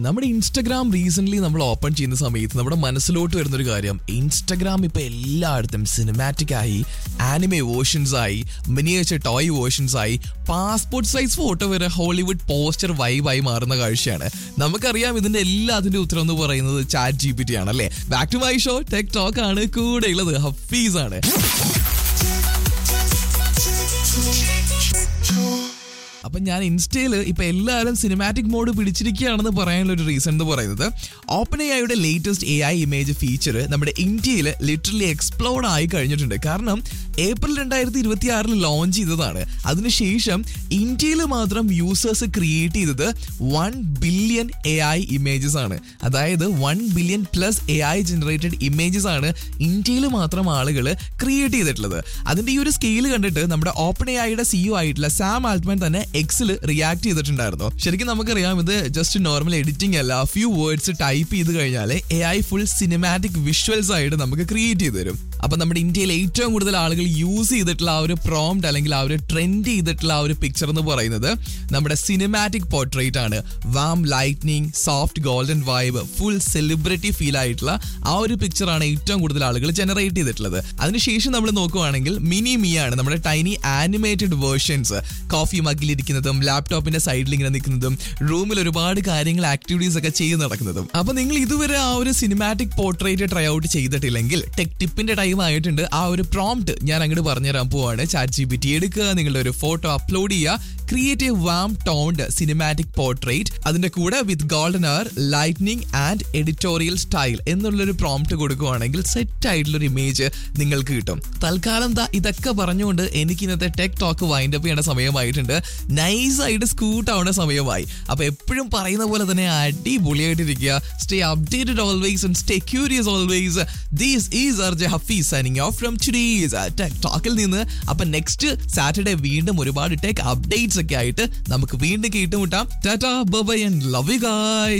നമ്മുടെ Instagram recent നമ്മൾ open ചെയ്യുന്ന സമയത്ത് നമ്മുടെ മനസ്സിലോട്ട് വരുന്ന ഒരു കാര്യം ഇൻസ്റ്റഗ്രാം ഇപ്പൊ എല്ലായിടത്തും സിനിമാറ്റിക് ആയി ആനിമേ വേർഷൻസ് ആയി മിനിയേച്ചർ ടോയ് വേർഷൻസ് ആയി പാസ്പോർട്ട് സൈസ് ഫോട്ടോ വരെ ഹോളിവുഡ് പോസ്റ്റർ വൈബായി മാറുന്ന കാഴ്ചയാണ് നമുക്കറിയാം ഇതിന്റെ എല്ലാത്തിന്റെ ഉത്തരം എന്ന് പറയുന്നത് ചാറ്റ് ജി പി ടി ആണ് അല്ലേ back to my show tech talk ആണ് കൂടെ ഉള്ളത് ഹഫീസ് ആണ് അപ്പൊ ഞാൻ ഇൻസ്റ്റയിൽ ഇപ്പൊ എല്ലാവരും സിനിമാറ്റിക് മോഡ് പിടിച്ചിരിക്കുകയാണെന്ന് പറയാനുള്ള ഒരു റീസൺ എന്ന് പറയുന്നത് ഓപ്പൺ എ ഐയുടെ latest A I image feature നമ്മുടെ ഇന്ത്യയിൽ ലിറ്ററലി എക്സ്പ്ലോർഡ് ആയി കഴിഞ്ഞിട്ടുണ്ട് കാരണം ഏപ്രിൽ രണ്ടായിരത്തി ഇരുപത്തി ആറിൽ ലോഞ്ച് ചെയ്തതാണ് അതിനുശേഷം ഇന്ത്യയിൽ മാത്രം യൂസേഴ്സ് ക്രിയേറ്റ് ചെയ്തത് one billion A I images ആണ് അതായത് one billion plus A I generated images ആണ് ഇന്ത്യയിൽ മാത്രം ആളുകൾ ക്രിയേറ്റ് ചെയ്തിട്ടുള്ളത് അതിന്റെ ഈ ഒരു സ്കെയിൽ കണ്ടിട്ട് നമ്മുടെ ഓപ്പൺ എ ഐയുടെ സിഇഒ ആയിട്ടുള്ള സാം ആൽട്ട്മാൻ തന്നെ എക്സിൽ റിയാക്ട് ചെയ്തിട്ടുണ്ടായിരുന്നു ശരിക്കും നമുക്കറിയാം ഇത് ജസ്റ്റ് നോർമൽ എഡിറ്റിംഗ് അല്ല ഫ്യൂ വേർഡ്സ് ടൈപ്പ് ചെയ്ത് കഴിഞ്ഞാൽ A I full cinematic visuals ആയിട്ട് നമുക്ക് ക്രിയേറ്റ് ചെയ്ത് തരും അപ്പൊ നമ്മുടെ ഇന്ത്യയിൽ ഏറ്റവും കൂടുതൽ ആളുകൾ യൂസ് ചെയ്തിട്ടുള്ള ആ ഒരു പ്രോംപ്റ്റ് അല്ലെങ്കിൽ ആ ഒരു ട്രെൻഡ് ചെയ്തിട്ടുള്ള ആ ഒരു പിക്ചർ എന്ന് പറയുന്നത് നമ്മുടെ സിനിമാറ്റിക് പോർട്രേറ്റ് ആണ് warm lightning soft golden vibe full celebrity feel ആയിട്ടുള്ള ആ ഒരു പിക്ചർ ആണ് ഏറ്റവും കൂടുതൽ ആളുകൾ ജനറേറ്റ് ചെയ്തിട്ടുള്ളത് അതിനുശേഷം നമ്മൾ നോക്കുവാണെങ്കിൽ മിനി മി ആണ് നമ്മുടെ ടൈനി ആനിമേറ്റഡ് വേർഷൻസ് കോഫി മഗ്ഗിലിരിക്കുന്നതും ലാപ്ടോപ്പിന്റെ സൈഡിൽ ഇങ്ങനെ നിൽക്കുന്നതും റൂമിൽ ഒരുപാട് കാര്യങ്ങൾ ആക്ടിവിറ്റീസ് ഒക്കെ ചെയ്ത് നടക്കുന്നതും അപ്പൊ നിങ്ങൾ ഇതുവരെ ആ ഒരു സിനിമാറ്റിക് പോർട്രേറ്റ് ട്രൈ ഔട്ട് ചെയ്തിട്ടില്ലെങ്കിൽ ടെക് ടിപ്പിന്റെ ടൈം ആയിട്ടുണ്ട് ആ ഒരു പ്രോംപ്റ്റ് ഞാൻ അങ്ങോട്ട് പറഞ്ഞുതരാൻ പോവാണ് ചാറ്റ് ജി പി ടി എടുക്കുക നിങ്ങളുടെ ഒരു ഫോട്ടോ അപ്ലോഡ് ചെയ്യുക creative warm toned cinematic portrait അതിന്റെ കൂടെ with golden hour lightning and editorial style എന്നുള്ളൊരു പ്രോംപ്റ്റ് കൊടുക്കുകയാണെങ്കിൽ സെറ്റ് ആയിട്ടുള്ള ഒരു ഇമേജ് നിങ്ങൾക്ക് കിട്ടും തൽക്കാലം ദാ ഇതൊക്കെ പറഞ്ഞുകൊണ്ട് എനിക്ക് ഇന്നത്തെ ടെക് ടോക്ക് വൈൻഡ് അപ്പ് ചെയ്യേണ്ട സമയമായിട്ടുണ്ട് നൈസ് ആയിട്ട് സ്കൂട്ട് ആവേണ്ട സമയമായി അപ്പൊ എപ്പോഴും പറയുന്ന പോലെ തന്നെ അടിപൊളിയായിട്ടിരിക്കുക stay updated always and stay curious always this is Arja Hafeez signing off from today's tech ടോക്കിൽ നിന്ന് അപ്പൊ നെക്സ്റ്റ് സാറ്റർഡേ വീണ്ടും ഒരുപാട് ടെക് അപ്ഡേറ്റ്സ് ഒക്കെ ആയിട്ട് നമുക്ക് വീണ്ടും കേട്ടുമുട്ടാം tata bye and love you ഗായ്